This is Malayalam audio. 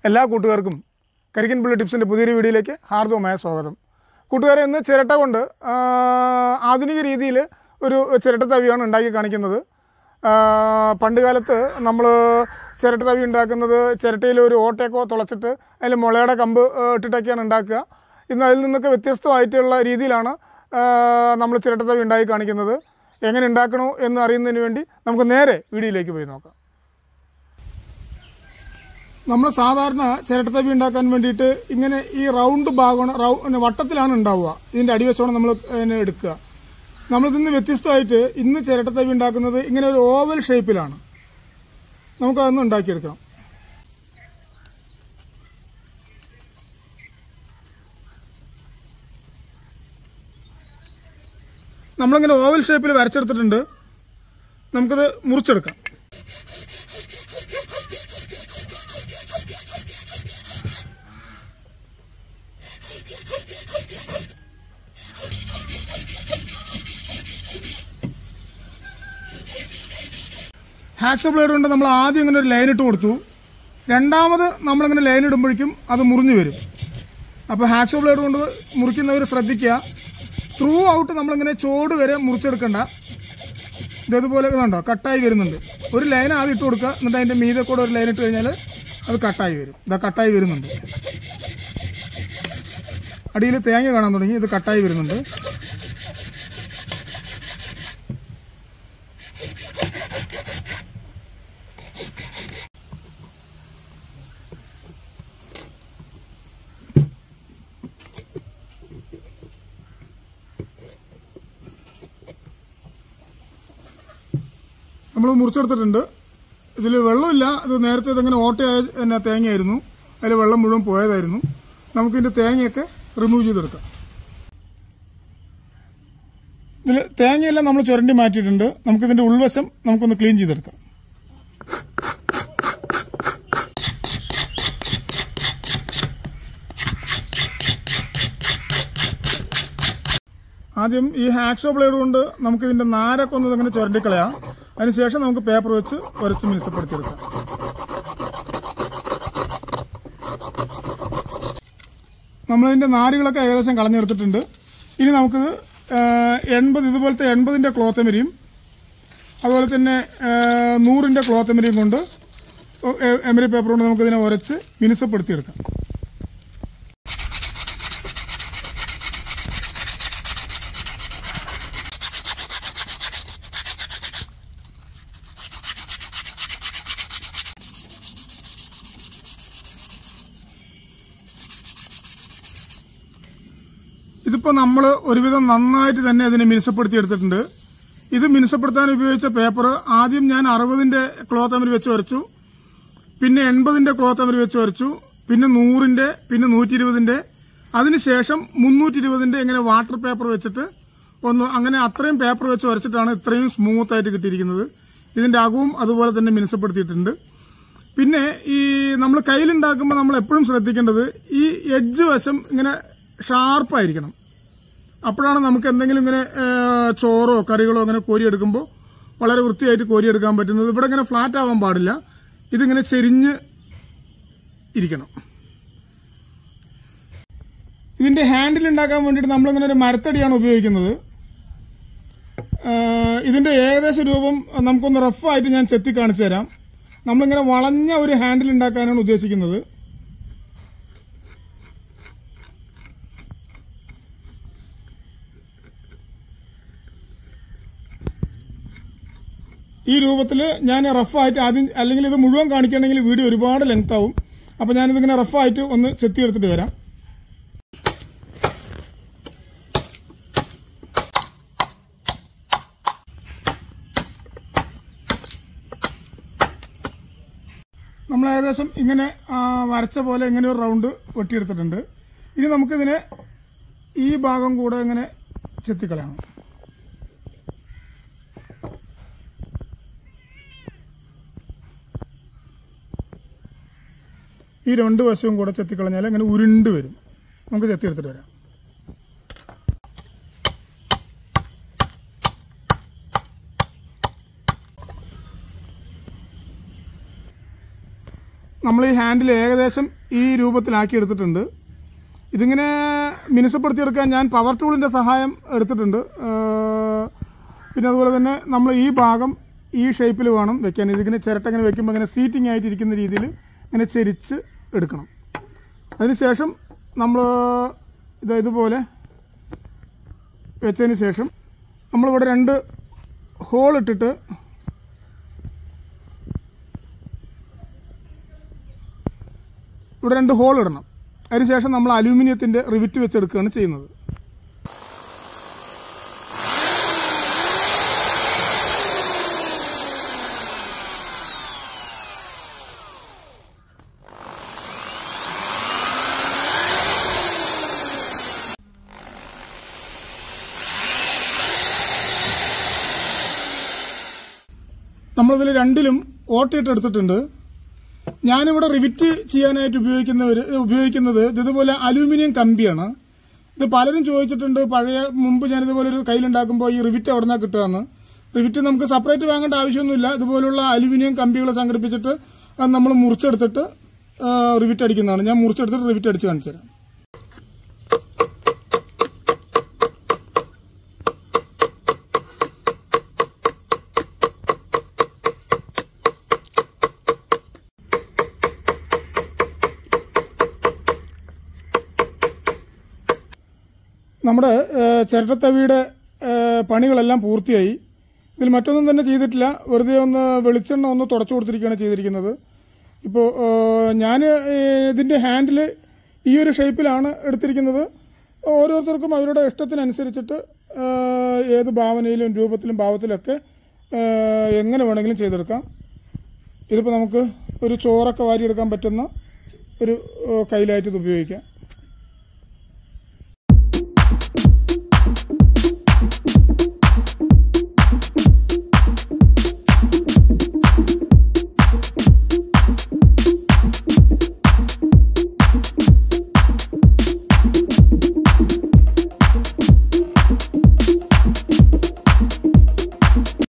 എല്ലാ കൂട്ടുകാർക്കും കരിക്കൻ പുള്ളി ടിപ്സിൻ്റെ പുതിയൊരു വീഡിയോയിലേക്ക് ഹാർദവമായ സ്വാഗതം കൂട്ടുകാരെ ഇന്ന് ചിരട്ട കൊണ്ട് ആ, ആധുനിക രീതിയിൽ ഒരു ചിരട്ട തവിയാണ് ഉണ്ടാക്കി കാണിക്കുന്നത് ആ, പണ്ട് കാലത്ത് നമ്മൾ ചിരട്ട തവി ഉണ്ടാക്കുന്നത് ചിരട്ടയിൽ ഒരു ഓട്ടയൊക്കെ തുളച്ചിട്ട് അതിൽ മുളയുടെ കമ്പ് ആ, ഇട്ടിട്ടൊക്കെയാണ് ഉണ്ടാക്കുക ഇന്ന് അതിൽ നിന്നൊക്കെ വ്യത്യസ്തമായിട്ടുള്ള രീതിയിലാണ് നമ്മൾ ചിരട്ട തവി ഉണ്ടാക്കി കാണിക്കുന്നത് എങ്ങനെ ഉണ്ടാക്കണോ എന്ന് അറിയുന്നതിന് വേണ്ടി നമുക്ക് നേരെ വീഡിയോയിലേക്ക് പോയി നോക്കാം നമ്മൾ സാധാരണ ചിരട്ടത്തവി ഉണ്ടാക്കാൻ വേണ്ടിയിട്ട് ഇങ്ങനെ ഈ റൗണ്ട് ഭാഗമാണ് റൗ പിന്നെ വട്ടത്തിലാണ് ഉണ്ടാവുക ഇതിൻ്റെ അടിവശമാണ് നമ്മൾ ഇതിനെ എടുക്കുക നമ്മളിതിന്ന് വ്യത്യസ്തമായിട്ട് ഇന്ന് ചിരട്ടത്തവി ഉണ്ടാക്കുന്നത് ഇങ്ങനെ ഒരു ഓവൽ ഷേപ്പിലാണ് നമുക്കതൊന്ന് ഉണ്ടാക്കിയെടുക്കാം നമ്മളിങ്ങനെ ഓവൽ ഷേപ്പിൽ വരച്ചെടുത്തിട്ടുണ്ട് നമുക്കത് മുറിച്ചെടുക്കാം ഹാക്സ് ബ്ലേഡ് കൊണ്ട് നമ്മൾ ആദ്യം ഇങ്ങനെ ഒരു ലൈൻ ഇട്ട് കൊടുത്തു രണ്ടാമത് നമ്മളിങ്ങനെ ലൈൻ ഇടുമ്പോഴേക്കും അത് മുറിഞ്ഞു വരും അപ്പോൾ ഹാക്സ് ബ്ലേഡ് കൊണ്ട് മുറിക്കുന്നവർ ശ്രദ്ധിക്കുക ത്രൂ ഔട്ട് നമ്മളിങ്ങനെ ചോട് വരെ മുറിച്ചെടുക്കണ്ട ഇതേതുപോലെ ഇതുണ്ടോ കട്ടായി വരുന്നുണ്ട് ഒരു ലൈൻ ആദ്യം ഇട്ട് കൊടുക്കുക എന്നിട്ട് അതിൻ്റെ മീതെ കൂടെ ഒരു ലൈൻ ഇട്ട് കഴിഞ്ഞാൽ അത് കട്ടായി വരും ഇതാ കട്ടായി വരുന്നുണ്ട് അടിയിൽ തേങ്ങ കാണാൻ തുടങ്ങി ഇത് കട്ടായി വരുന്നുണ്ട് നമ്മൾ മുറിച്ചെടുത്തിട്ടുണ്ട് ഇതിൽ വെള്ളമില്ല ഇത് നേരത്തെ ഇതങ്ങനെ ഓട്ടയായ തന്നെ തേങ്ങയായിരുന്നു അതിൽ വെള്ളം മുഴുവൻ പോയതായിരുന്നു നമുക്കിതിൻ്റെ തേങ്ങയൊക്കെ റിമൂവ് ചെയ്തെടുക്കാം ഇതിൽ തേങ്ങയെല്ലാം നമ്മൾ ചുരണ്ടി മാറ്റിയിട്ടുണ്ട് നമുക്കിതിൻ്റെ ഉൾവശം നമുക്കൊന്ന് ക്ലീൻ ചെയ്തെടുക്കാം ആദ്യം ഈ ഹാക്സോ ബ്ലേഡ് കൊണ്ട് നമുക്ക് ഇതിന്റെ നാരൊക്കെ ഒന്ന് ഇങ്ങനെ ചുരണ്ടിക്കളയാം അതിനുശേഷം നമുക്ക് പേപ്പർ വെച്ച് ഉരച്ച് മിനുസപ്പെടുത്തിയെടുക്കാം നമ്മളിതിന്റെ നാരുകളൊക്കെ ഏകദേശം കളഞ്ഞെടുത്തിട്ടുണ്ട് ഇനി നമുക്കിത് ആ, എൺപത് ഇതുപോലത്തെ എൺപതിന്റെ ക്ലോത്ത് എമരിയും അതുപോലെ തന്നെ ആ, നൂറിന്റെ ക്ലോത്ത് എമരിയും കൊണ്ട് എ- എമരി പേപ്പർ കൊണ്ട് നമുക്കിതിനെ ഉരച്ച് മിനുസപ്പെടുത്തിയെടുക്കാം ഇതിപ്പോൾ നമ്മൾ ഒരുവിധം നന്നായിട്ട് തന്നെ ഇതിനെ മിനുസപ്പെടുത്തി എടുത്തിട്ടുണ്ട് ഇത് മിനുസപ്പെടുത്താൻ ഉപയോഗിച്ച പേപ്പർ ആദ്യം ഞാൻ അറുപതിന്റെ ക്ലോത്ത് അമരി വെച്ച് വരച്ചു പിന്നെ എൺപതിന്റെ ക്ലോത്ത് അമരി വെച്ച് വരച്ചു പിന്നെ നൂറിന്റെ പിന്നെ നൂറ്റി ഇരുപതിന്റെ അതിനുശേഷം മുന്നൂറ്റി ഇരുപതിന്റെ ഇങ്ങനെ വാട്ടർ പേപ്പർ വെച്ചിട്ട് ഒന്ന് അങ്ങനെ അത്രയും പേപ്പർ വെച്ച് വരച്ചിട്ടാണ് ഇത്രയും സ്മൂത്ത് ആയിട്ട് കിട്ടിയിരിക്കുന്നത് ഇതിന്റെ അകവും അതുപോലെ തന്നെ മിനുസപ്പെടുത്തിയിട്ടുണ്ട് പിന്നെ ഈ നമ്മൾ കയ്യിലുണ്ടാക്കുമ്പോൾ നമ്മൾ എപ്പോഴും ശ്രദ്ധിക്കേണ്ടത് ഈ എഡ്ജ് വശം ഇങ്ങനെ ഷാർപ്പായിരിക്കണം അപ്പോഴാണ് നമുക്ക് എന്തെങ്കിലും ഇങ്ങനെ ആ, ചോറോ കറികളോ അങ്ങനെ കോരിയെടുക്കുമ്പോൾ വളരെ വൃത്തിയായിട്ട് കോരിയെടുക്കാൻ പറ്റുന്നത് ഇവിടെ ഇങ്ങനെ ഫ്ലാറ്റ് ആവാൻ പാടില്ല ഇതിങ്ങനെ ചെരിഞ്ഞ് ഇരിക്കണം ഇതിന്റെ ഹാൻഡിൽ ഉണ്ടാക്കാൻ വേണ്ടിയിട്ട് നമ്മളിങ്ങനെ ഒരു മരത്തടിയാണ് ഉപയോഗിക്കുന്നത് ആ, ഇതിന്റെ ഏകദേശ രൂപം നമുക്കൊന്ന് റഫായിട്ട് ഞാൻ ചെത്തി കാണിച്ചു തരാം നമ്മളിങ്ങനെ വളഞ്ഞ ഒരു ഹാൻഡിൽ ഉണ്ടാക്കാനാണ് ഉദ്ദേശിക്കുന്നത് ഈ രൂപത്തിൽ ഞാൻ റഫായിട്ട് ആദ്യം അല്ലെങ്കിൽ ഇത് മുഴുവൻ കാണിക്കുകയാണെങ്കിൽ വീഡിയോ ഒരുപാട് ലെങ്ത് ആവും അപ്പോൾ ഞാനിതിങ്ങനെ റഫായിട്ട് ഒന്ന് ചെത്തി എടുത്തിട്ട് വരാം നമ്മൾ ഏകദേശം ഇങ്ങനെ ആ, വരച്ച പോലെ ഇങ്ങനെ ഒരു റൗണ്ട് വെട്ടിയെടുത്തിട്ടുണ്ട് ഇനി നമുക്കിതിനെ ഈ ഭാഗം കൂടെ ഇങ്ങനെ ചെത്തിക്കളയണം ഈ രണ്ട് വശവും കൂടെ ചെത്തിക്കളഞ്ഞാൽ ഇങ്ങനെ ഉരുണ്ട് വരും നമുക്ക് ചെത്തിയെടുത്തിട്ട് വരാം നമ്മൾ നമ്മൾ ഈ ഹാൻഡിൽ ഏകദേശം ഈ രൂപത്തിലാക്കി എടുത്തിട്ടുണ്ട് ഇതിങ്ങനെ മിനുസപ്പെടുത്തിയെടുക്കാൻ ഞാൻ പവർ ടൂളിൻ്റെ സഹായം എടുത്തിട്ടുണ്ട് ഏഹ് പിന്നെ അതുപോലെ തന്നെ നമ്മൾ ഈ ഭാഗം ഈ ഷേപ്പിൽ വേണം വെക്കാൻ ഇതിങ്ങനെ ചിരട്ട ഇങ്ങനെ വെക്കുമ്പോൾ ഇങ്ങനെ സീറ്റിംഗ് ആയിട്ട് ഇരിക്കുന്ന രീതിയിൽ ഇങ്ങനെ ചെരിച്ച് എടുക്കണം അതിനുശേഷം നമ്മൾ ഇത് ഇതുപോലെ വെച്ചതിന് ശേഷം നമ്മളിവിടെ രണ്ട് ഹോൾ ഇട്ടിട്ട് ഇവിടെ രണ്ട് ഹോൾ ഇടണം അതിനുശേഷം നമ്മൾ അലൂമിനിയത്തിൻ്റെ റിവിറ്റ് വെച്ചെടുക്കുകയാണ് ചെയ്യുന്നത് നമ്മളിതിൽ രണ്ടിലും ഓട്ടയിട്ട് എടുത്തിട്ടുണ്ട് ഞാനിവിടെ റിവിറ്റ് ചെയ്യാനായിട്ട് ഉപയോഗിക്കുന്ന ഒരു ഉപയോഗിക്കുന്നത് ഇത് ഇതുപോലെ അലൂമിനിയം കമ്പിയാണ് ഇത് പലരും ചോദിച്ചിട്ടുണ്ട് പഴയ മുമ്പ് ഞാൻ ഇതുപോലെ ഒരു കയ്യിലുണ്ടാക്കുമ്പോൾ ഈ റിവിറ്റ് എവിടെ നിന്നാണ് കിട്ടുകയെന്ന് റിവിറ്റ് നമുക്ക് സെപ്പറേറ്റ് വാങ്ങേണ്ട ആവശ്യമൊന്നുമില്ല ഇതുപോലുള്ള അലൂമിനിയം കമ്പികൾ സംഘടിപ്പിച്ചിട്ട് അത് നമ്മൾ മുറിച്ചെടുത്തിട്ട് ആ, റിവിറ്റ് അടിക്കുന്നതാണ് ഞാൻ മുറിച്ചെടുത്തിട്ട് റിവിറ്റ് അടിച്ച് കാണിച്ചു തരാം നമ്മുടെ ഏഹ്, ചിരട്ടത്തവിയുടെ ഏഹ്, പണികളെല്ലാം പൂർത്തിയായി ഇതിൽ മറ്റൊന്നും തന്നെ ചെയ്തിട്ടില്ല വെറുതെ ഒന്ന് വെളിച്ചെണ്ണ ഒന്ന് തുടച്ചു കൊടുത്തിരിക്കുകയാണ് ചെയ്തിരിക്കുന്നത് ഇപ്പോൾ ഞാൻ ഇതിൻ്റെ ഹാൻഡിൽ ഈ ഒരു ഷേപ്പിലാണ് എടുത്തിരിക്കുന്നത് ഓരോരുത്തർക്കും അവരുടെ ഇഷ്ടത്തിനനുസരിച്ചിട്ട് ഏഹ്, ഏത് ഭാവനയിലും രൂപത്തിലും ഭാവത്തിലൊക്കെ ഏഹ്, എങ്ങനെ വേണമെങ്കിലും ചെയ്തെടുക്കാം ഇതിപ്പോൾ നമുക്ക് ഒരു ചോറൊക്കെ വാരിയെടുക്കാൻ പറ്റുന്ന ഒരു ഏഹ്, കയ്യിലായിട്ട് ഇത് ഉപയോഗിക്കാം